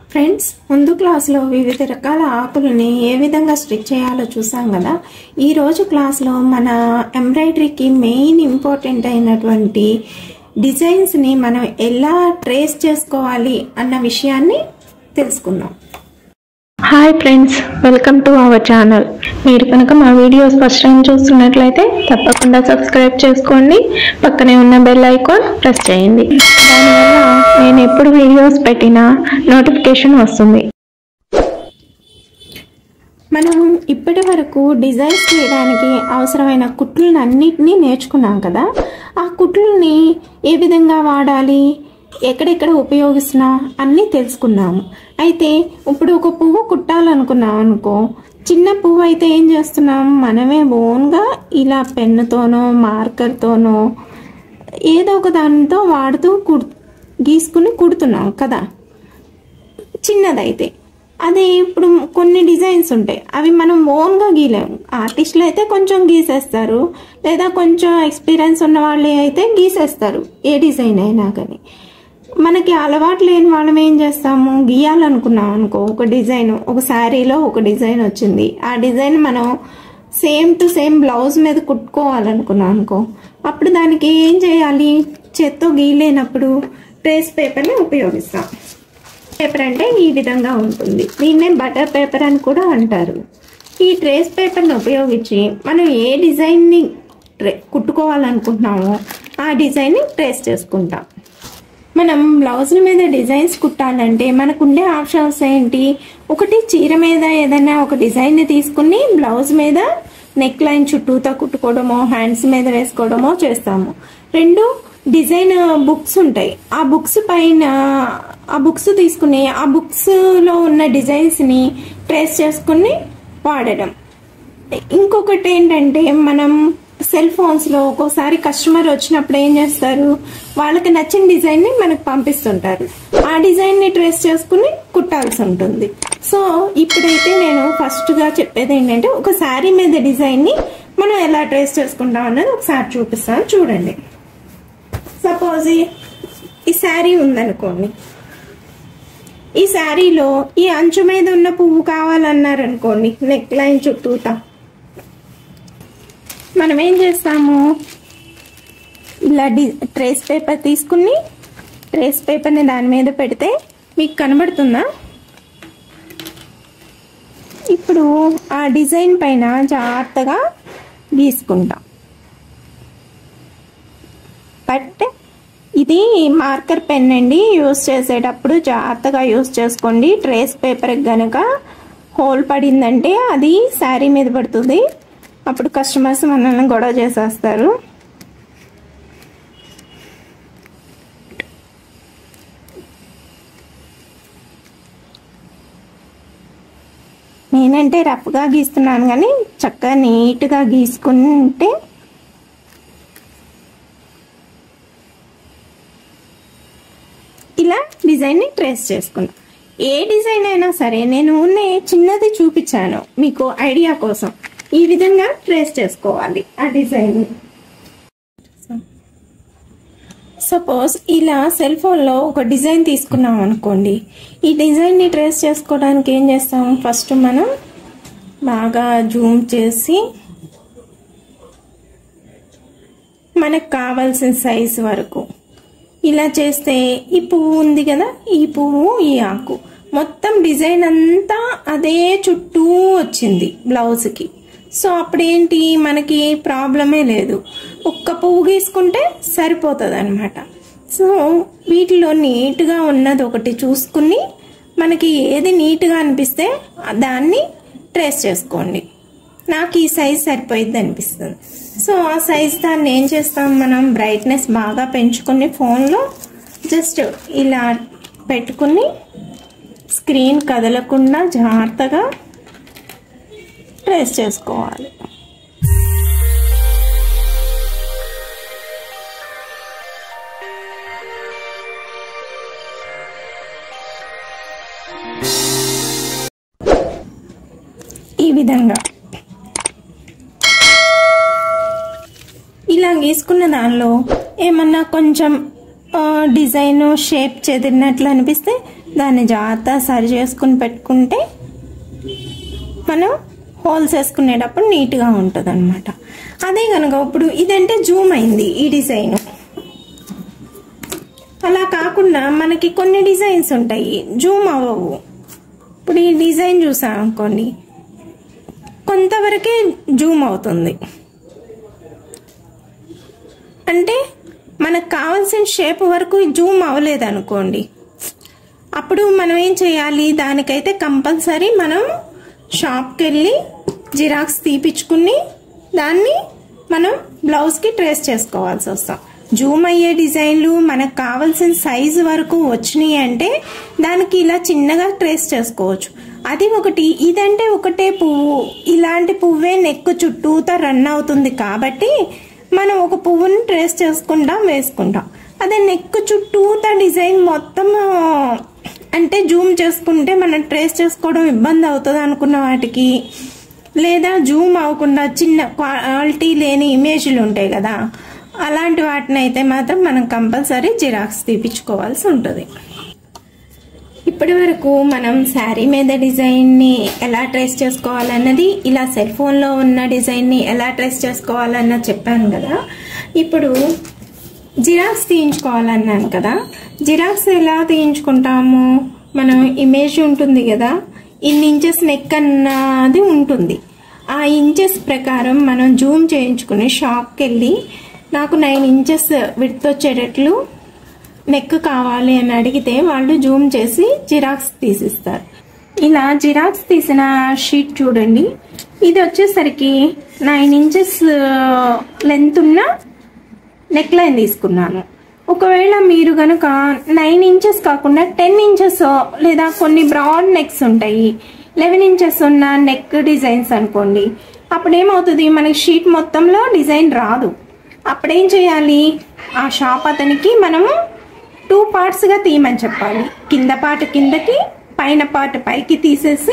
friends ముందు క్లాస్లో వివిధ రకాల ఆకులని ఏ విధంగా స్టిచ్ చేయాలో చూసాం కదా ఈ రోజు క్లాస్లో మన ఎంబ్రాయిడరీకి మెయిన్ ఇంపార్టెంట్ అయినటువంటి డిజైన్స్ని మనం ఎలా ట్రేస్ చేసుకోవాలి అన్న విషయాన్ని తెలుసుకుందాం hi friends welcome to our channel మీరు కనుక మా వీడియోస్ ఫస్ట్ టైం చూస్తున్నట్లయితే తప్పకుండా సబ్స్క్రైబ్ చేసుకోండి పక్కనే ఉన్న బెల్ ఐకాన్ ప్రెస్ చేయండి దానివల్ల నేను ఎప్పుడు వీడియోస్ పెట్టినా నోటిఫికేషన్ వస్తుంది మనం ఇప్పటి వరకు డిజైన్స్ చేయడానికి అవసరమైన కుట్లను అన్నిటినీ నేర్చుకున్నాం కదా ఆ కుట్లని ఏ విధంగా వాడాలి ఎక్కడెక్కడ ఉపయోగిస్తున్నాం అన్నీ తెలుసుకున్నాము అయితే ఇప్పుడు ఒక పువ్వు కుట్టాలనుకున్నాం అనుకో చిన్న పువ్వు అయితే ఏం చేస్తున్నాం మనమే ఓన్గా ఇలా పెన్నుతోనో మార్కర్తోనో ఏదో ఒక దానితో వాడుతూ కుడ్ గీసుకుని కుడుతున్నాం కదా చిన్నదైతే అదే ఇప్పుడు కొన్ని డిజైన్స్ ఉంటాయి అవి మనం ఓన్గా గీయలేము ఆర్టిస్టులు అయితే కొంచెం గీసేస్తారు లేదా కొంచెం ఎక్స్పీరియన్స్ ఉన్న వాళ్ళు అయితే గీసేస్తారు ఏ డిజైన్ అయినా కానీ మనకి అలవాటు లేని వాళ్ళం ఏం చేస్తాము గీయాలనుకున్నాం అనుకో ఒక డిజైన్ ఒక శారీలో ఒక డిజైన్ వచ్చింది ఆ డిజైన్ మనం సేమ్ టు సేమ్ బ్లౌజ్ మీద కుట్టుకోవాలనుకున్నాం అనుకో అప్పుడు దానికి ఏం చేయాలి చేత్తో గీయలేనప్పుడు ట్రేస్ పేపర్ని ఉపయోగిస్తాం పేపర్ అంటే ఈ విధంగా ఉంటుంది దీన్నే బటర్ పేపర్ అని కూడా అంటారు ఈ ట్రేస్ పేపర్ని ఉపయోగించి మనం ఏ డిజైన్ని ట్రే కుట్టుకోవాలనుకుంటున్నామో ఆ డిజైన్ని ట్రేస్ చేసుకుంటాం మనం బ్లౌజుల మీద డిజైన్స్ కుట్టాలంటే మనకు ఉండే ఆప్షన్స్ ఏంటి ఒకటి చీర మీద ఏదైనా ఒక డిజైన్ని తీసుకుని బ్లౌజ్ మీద నెక్ లైన్ చుట్టూతో కుట్టుకోవడమో హ్యాండ్స్ మీద వేసుకోవడమో చేస్తాము రెండు డిజైన్ బుక్స్ ఉంటాయి ఆ బుక్స్ పైన ఆ బుక్స్ తీసుకుని ఆ బుక్స్లో ఉన్న డిజైన్స్ని ట్రేస్ చేసుకుని వాడడం ఇంకొకటి ఏంటంటే మనం సెల్ ఫోన్స్లో ఒక్కోసారి కస్టమర్ వచ్చినప్పుడు ఏం చేస్తారు వాళ్ళకి నచ్చిన డిజైన్ని మనకు పంపిస్తుంటారు ఆ డిజైన్ని ట్రేస్ చేసుకుని కుట్టాల్సి ఉంటుంది సో ఇప్పుడైతే నేను ఫస్ట్గా చెప్పేది ఏంటంటే ఒక శారీ మీద డిజైన్ని మనం ఎలా ట్రేస్ చేసుకుంటాం అన్నది ఒకసారి చూపిస్తాను చూడండి సపోజ్ ఈ శారీ ఉందనుకోండి ఈ శారీలో ఈ అంచు మీద ఉన్న పువ్వు కావాలన్నారనుకోండి నెక్ లైన్ చుట్టూతా మనం ఏం చేస్తాము ఇలా డి ట్రేస్ పేపర్ తీసుకుని ట్రేస్ పేపర్ని దాని మీద పెడితే మీకు కనబడుతుందా ఇప్పుడు ఆ డిజైన్ పైన జాగ్రత్తగా గీసుకుంటాం బట్ ఇది మార్కర్ పెన్ అండి యూస్ చేసేటప్పుడు జాగ్రత్తగా యూస్ చేసుకోండి ట్రేస్ పేపర్ గనక హోల్ పడిందంటే అది శారీ మీద పడుతుంది అప్పుడు కస్టమర్స్ మనల్ని గొడవ చేసేస్తారు నేనంటే రఫ్గా గీస్తున్నాను కానీ చక్కగా నీట్గా గీసుకుంటే ఇలా డిజైన్ని ట్రేస్ చేసుకున్నాను ఏ డిజైన్ అయినా సరే నేను చిన్నది చూపించాను మీకు ఐడియా కోసం ఈ విధంగా ట్రేస్ చేసుకోవాలి ఆ డిజైన్ సపోజ్ ఇలా సెల్ ఫోన్లో ఒక డిజైన్ తీసుకున్నాం అనుకోండి ఈ డిజైన్ని ట్రేస్ చేసుకోవడానికి ఏం చేస్తాం ఫస్ట్ మనం బాగా జూమ్ చేసి మనకు కావాల్సిన సైజ్ వరకు ఇలా చేస్తే ఈ పువ్వు ఉంది కదా ఈ పువ్వు ఈ ఆకు మొత్తం డిజైన్ అంతా అదే చుట్టూ వచ్చింది బ్లౌజ్కి సో అప్పుడేంటి మనకి ప్రాబ్లమే లేదు ఒక్క పువ్వు గీసుకుంటే సరిపోతుంది అనమాట సో వీటిలో నీట్గా ఉన్నది ఒకటి చూసుకుని మనకి ఏది నీట్గా అనిపిస్తే దాన్ని ట్రేస్ చేసుకోండి నాకు ఈ సైజ్ సరిపోయిద్ది అనిపిస్తుంది సో ఆ సైజ్ దాన్ని ఏం చేస్తాం మనం బ్రైట్నెస్ బాగా పెంచుకుని ఫోన్లో జస్ట్ ఇలా పెట్టుకుని స్క్రీన్ కదలకుండా జాగ్రత్తగా ట్రేస్ చేసుకోవాలి ఈ విధంగా ఇలా గీసుకున్న దానిలో ఏమన్నా కొంచెం ఆ, డిజైన్ షేప్ చెదిరినట్లు అనిపిస్తే దాన్ని జాగ్రత్త సరి చేసుకుని పెట్టుకుంటే మనం హోల్స్ వేసుకునేటప్పుడు నీట్గా ఉంటుంది అనమాట అదే కనుక ఇప్పుడు ఇదంటే జూమ్ అయింది ఈ డిజైన్ అలా కాకుండా మనకి కొన్ని డిజైన్స్ ఉంటాయి జూమ్ అవ్వవు ఇప్పుడు ఈ డిజైన్ చూసాం అనుకోండి కొంతవరకే జూమ్ అవుతుంది అంటే మనకు కావాల్సిన షేప్ వరకు జూమ్ అవ్వలేదు అనుకోండి అప్పుడు మనం ఏం చేయాలి దానికైతే కంపల్సరీ మనం షాప్కి వెళ్ళి జిరాక్స్ తీపిచ్చుకుని దాన్ని మనం బ్లౌజ్కి ట్రేస్ చేసుకోవాల్సి వస్తాం జూమ్ అయ్యే డిజైన్లు మనకు కావాల్సిన సైజు వరకు వచ్చినాయి అంటే దానికి ఇలా చిన్నగా ట్రేస్ చేసుకోవచ్చు అది ఒకటి ఇదంటే ఒకటే పువ్వు ఇలాంటి పువ్వే నెక్ చుట్టూతా రన్ అవుతుంది కాబట్టి మనం ఒక పువ్వుని ట్రేస్ చేసుకుంటాం వేసుకుంటాం అదే నెక్ చుట్టూతా డిజైన్ మొత్తం అంటే జూమ్ చేసుకుంటే మనం ట్రేస్ చేసుకోవడం ఇబ్బంది అవుతుంది అనుకున్న వాటికి లేదా జూమ్ అవ్వకుండా చిన్న క్వాలిటీ లేని ఇమేజ్లు ఉంటాయి కదా అలాంటి వాటిని అయితే మాత్రం మనం కంపల్సరీ జిరాక్స్ తీపించుకోవాల్సి ఉంటుంది ఇప్పటి వరకు మనం శారీ మీద డిజైన్ని ఎలా ట్రేస్ చేసుకోవాలన్నది ఇలా సెల్ ఫోన్లో ఉన్న డిజైన్ని ఎలా ట్రేస్ చేసుకోవాలన్నది చెప్పాను కదా ఇప్పుడు జిరాక్స్ తీయించుకోవాలన్నాను కదా జిరాక్స్ ఎలా తీయించుకుంటాము మనం ఇమేజ్ ఉంటుంది కదా ఇన్ని ఇంచెస్ నెక్ అన్నది ఉంటుంది ఆ ఇంచెస్ ప్రకారం మనం జూమ్ చేయించుకుని షాప్కి వెళ్ళి నాకు నైన్ ఇంచెస్ విడ్త్ వచ్చేటట్లు నెక్ కావాలి అని అడిగితే వాళ్ళు జూమ్ చేసి జిరాక్స్ తీసిస్తారు ఇలా జిరాక్స్ తీసిన షీట్ చూడండి ఇది వచ్చేసరికి నైన్ ఇంచెస్ లెంత్ ఉన్న నెక్ లైన్ తీసుకున్నాను ఒకవేళ మీరు గనుక నైన్ ఇంచెస్ కాకుండా టెన్ ఇంచెస్ లేదా కొన్ని బ్రాడ్ నెక్స్ ఉంటాయి లెవెన్ ఇంచెస్ ఉన్న నెక్ డిజైన్స్ అనుకోండి అప్పుడు ఏమవుతుంది మనకి షీట్ మొత్తంలో డిజైన్ రాదు అప్పుడేం చేయాలి ఆ షాప్ అతనికి మనము టూ పార్ట్స్గా తీయమని చెప్పాలి కింద పార్ట్ కిందకి పైన పార్ట్ పైకి తీసేసి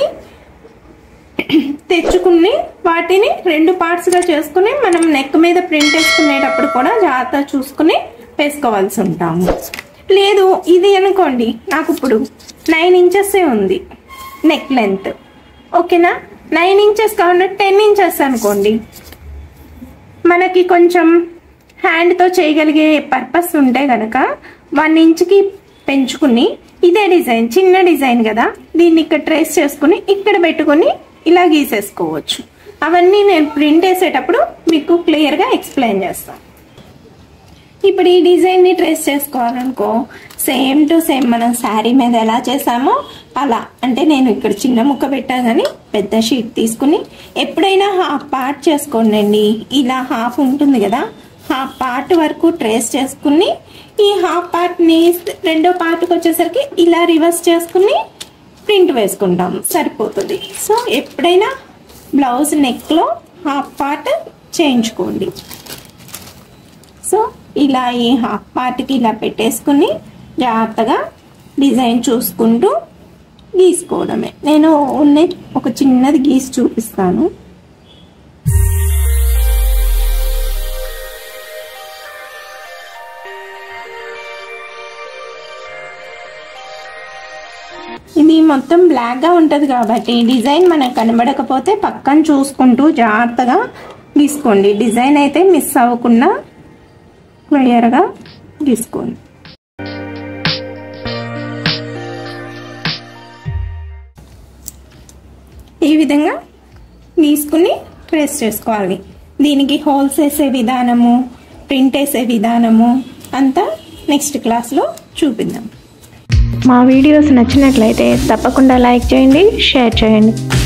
తెచ్చుకుని వాటిని రెండు పార్ట్స్గా చేసుకుని మనం నెక్ మీద ప్రింట్ వేసుకునేటప్పుడు కూడా జాగ్రత్త చూసుకుని వేసుకోవాల్సి ఉంటాము లేదు ఇది అనుకోండి నాకు ఇప్పుడు నైన్ ఇంచెస్ ఉంది నెక్ లెంత్ ఓకేనా నైన్ ఇంచెస్ కాకుండా టెన్ ఇంచెస్ అనుకోండి మనకి కొంచెం హ్యాండ్తో చేయగలిగే పర్పస్ ఉంటే గనక వన్ ఇంచ్కి పెంచుకుని ఇదే డిజైన్ చిన్న డిజైన్ కదా దీన్ని ఇక్కడ ట్రేస్ చేసుకుని ఇక్కడ పెట్టుకుని ఇలా గీసేసుకోవచ్చు అవన్నీ నేను ప్రింట్ వేసేటప్పుడు మీకు క్లియర్గా ఎక్స్ప్లెయిన్ చేస్తాను ఇప్పుడు ఈ డిజైన్ని ట్రేస్ చేసుకోవాలనుకో సేమ్ టు సేమ్ మనం శారీ మీద ఎలా చేసామో అలా అంటే నేను ఇక్కడ చిన్న ముక్క పెట్టా కానీ పెద్ద షీట్ తీసుకుని ఎప్పుడైనా హాఫ్ పార్ట్ చేసుకోండి ఇలా హాఫ్ ఉంటుంది కదా హాఫ్ పార్ట్ వరకు ట్రేస్ చేసుకుని ఈ హాఫ్ పార్ట్ని రెండో పార్ట్కి వచ్చేసరికి ఇలా రివర్స్ చేసుకుని ప్రింట్ వేసుకుంటాం సరిపోతుంది సో ఎప్పుడైనా బ్లౌజ్ నెక్లో హాఫ్ పార్ట్ చేయించుకోండి సో ఇలా ఈ హాఫ్ పార్ట్కి ఇలా పెట్టేసుకుని జాగ్రత్తగా డిజైన్ చూసుకుంటూ గీసుకోవడమే నేను ఓన్లీ ఒక చిన్నది గీసి చూపిస్తాను ఇది మొత్తం బ్లాక్గా ఉంటుంది కాబట్టి డిజైన్ మనకు కనబడకపోతే పక్కన చూసుకుంటూ జాగ్రత్తగా గీసుకోండి డిజైన్ అయితే మిస్ అవ్వకుండా క్లియర్గా గీసుకోండి ఈ విధంగా గీసుకుని ట్రేస్ చేసుకోవాలి దీనికి హోల్స్ వేసే విధానము ప్రింట్ వేసే విధానము అంతా నెక్స్ట్ క్లాస్లో చూపిద్దాం మా వీడియోస్ నచ్చినట్లయితే తప్పకుండా లైక్ చేయండి షేర్ చేయండి